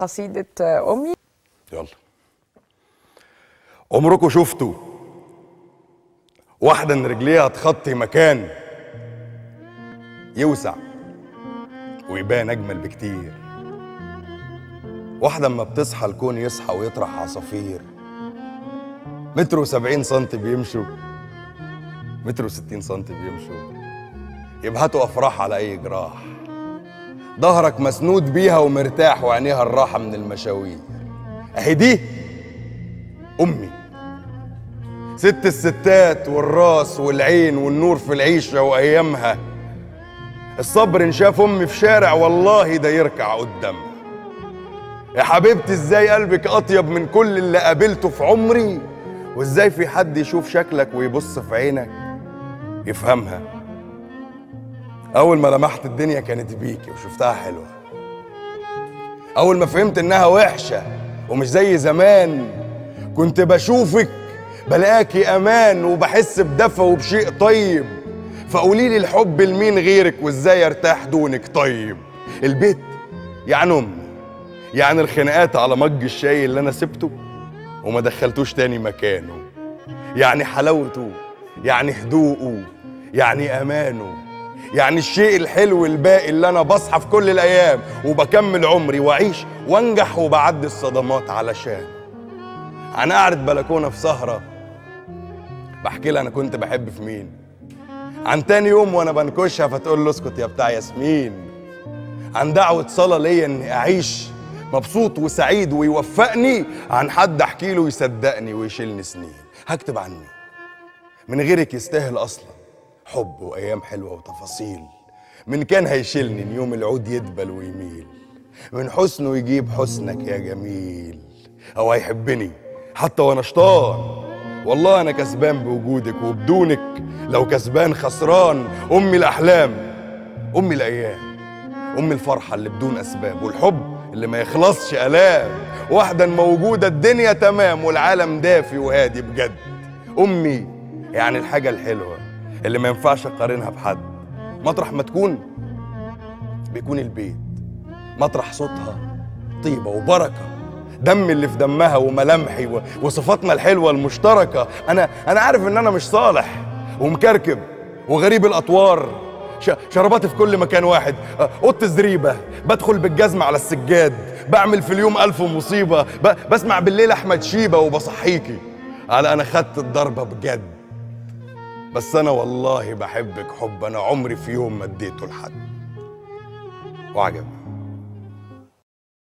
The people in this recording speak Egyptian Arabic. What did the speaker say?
قصيدة أمي يلا عمركم شفتوا واحدة ان رجليها تخطي مكان يوسع ويبان أجمل بكتير واحدة اما بتصحى الكون يصحى ويطرح عصافير متر وسبعين سنتي بيمشوا متر وستين سنتي بيمشوا يبهتوا أفراح على أي جراح ظهرك مسنود بيها ومرتاح وعينيها الراحة من المشاوير أهي دي أمي ست الستات والراس والعين والنور في العيشة وأيامها الصبر إن شاف أمي في شارع والله ده يركع قدامها يا حبيبتي ازاي قلبك أطيب من كل اللي قابلته في عمري وازاي في حد يشوف شكلك ويبص في عينك يفهمها أول ما لمحت الدنيا كانت بيكي وشفتها حلوة أول ما فهمت إنها وحشة ومش زي زمان كنت بشوفك بلاقي أمان وبحس بدفى وبشيء طيب فقولي لي الحب لمين غيرك وإزاي أرتاح دونك طيب البيت يعني أمي يعني الخناقات على مج الشاي اللي أنا سبته وما دخلتوش تاني مكانه يعني حلاوته يعني هدوءه يعني أمانه يعني الشيء الحلو الباقي اللي انا بصحى في كل الايام وبكمل عمري واعيش وانجح وبعدي الصدمات علشان انا قاعد بلكونه في سهره بحكي لها انا كنت بحب في مين عن تاني يوم وانا بنكشها فتقول له اسكت يا بتاع ياسمين عن دعوه صلاه ليا اني اعيش مبسوط وسعيد ويوفقني عن حد احكي له يصدقني ويشيلني سنين هكتب عني من غيرك يستاهل اصلا حب وايام حلوه وتفاصيل من كان هيشيلني إن يوم العود يدبل ويميل من حسنه يجيب حسنك يا جميل او هيحبني حتى وانا شطان والله انا كسبان بوجودك وبدونك لو كسبان خسران امي الاحلام امي الايام امي الفرحه اللي بدون اسباب والحب اللي ما يخلصش الام واحده موجوده الدنيا تمام والعالم دافي وهادي بجد امي يعني الحاجه الحلوه اللي ما ينفعش اقارنها بحد مطرح ما تكون بيكون البيت مطرح صوتها طيبة وبركة دم اللي في دمها وملامحي و- وصفاتنا الحلوة المشتركة أنا أنا عارف إن أنا مش صالح ومكركب وغريب الأطوار ش- شرباتي في كل مكان واحد أه، أوضة زريبة بدخل بالجزمة على السجاد بعمل في اليوم ألف مصيبة ب- بسمع بالليل أحمد شيبة وبصحيكي على أنا خدت الضربة بجد بس انا والله بحبك حب انا عمري في يوم ما اديته لحد وعجبك